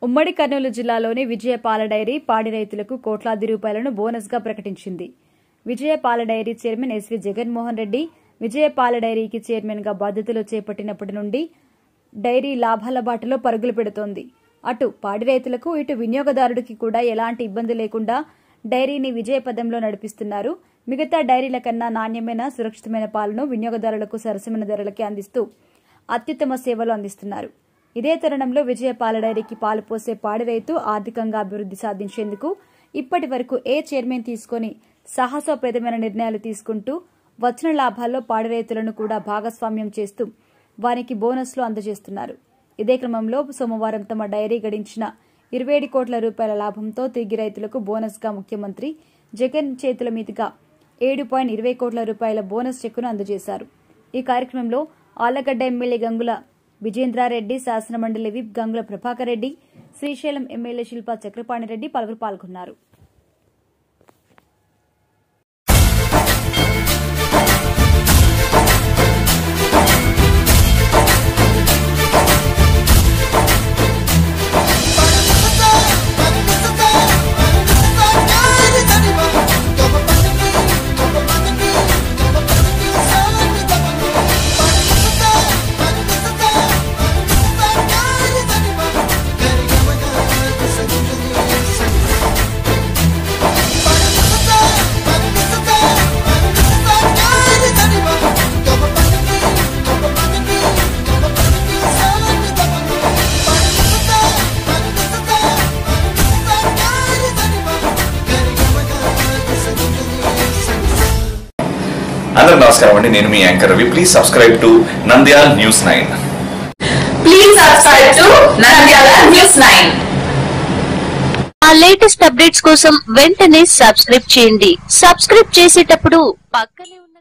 ఉమ్మడి కర్నూలు జిల్లాలోని విజయపాల డైరీ పాడి రైతులకు కోట్లాది రూపాయలను బోనస్గా ప్రకటించింది Vijayapala dairy chairman S V Jaganmohan Reddy Vijayapala డైరీకి చైర్మన్గా బాధ్యతలు చేపట్టినప్పటి నుండి డైరీ లాభాల బాటలో పరుగులు పెడుతోంది అటు పాడి రైతులకు ఇటు వినియోగదారుడికి కూడా ఎలాంటి ఇబ్బంది లేకుండా డైరీని విజయపదంలో నడిపిస్తున్నారు మిగతా డైరీల కన్నా నాణ్యమైన సురక్షితమైన పాలను వినియోగదారులకు సరసమైన ధరలకి అందిస్తూ అత్యుత్తమ సేవలు అందిస్తున్నారు ఇదే తరుణంలో విజయపాల డైరీకి పాలు పోసే పాడి రైతు ఆర్థికంగా అభివృద్ధి సాధించేందుకు ఇప్పటి వరకు ఏ చైర్మన్ తీసుకొని సాహసోపేతమైన నిర్ణయాలు తీసుకుంటూ వచ్చిన లాభాల్లో పాడి రైతులను కూడా భాగస్వామ్యం చేస్తూ వారికి బోనస్లు అందజేస్తున్నారు ఇదే క్రమంలో సోమవారం తమ డైరీ గడించిన ఇరవై ఏడు కోట్ల రూపాయల లాభంతో తిరిగి రైతులకు బోనస్గా ముఖ్యమంత్రి జగన్ చేతుల మీదుగా ఏడు పాయింట్ ఇరవై కోట్ల రూపాయల బోనస్ చెక్కును అందజేశారు ఈ కార్యక్రమంలో ఆళ్లగడ్డ ఎమ్మెల్యే గంగుల విజేంద్రారెడ్డి శాసనమండలి విప్ గంగుల ప్రభాకర్ రెడ్డి శ్రీశైలం ఎమ్మెల్యే శిల్పా చక్రపాణిరెడ్డి పలువురు పాల్గొన్నారు అందరూ నమస్కారం అండి నేను మీ anchor Ravi please subscribe to Nandyal news nine Please subscribe to Nandyala News 9. ఆ లేటెస్ట్ అప్డేట్స్ కోసం వెంటనే సబ్స్క్రైబ్ చేయండి సబ్స్క్రైబ్ చేసేటప్పుడు పక్కనే ఉన్న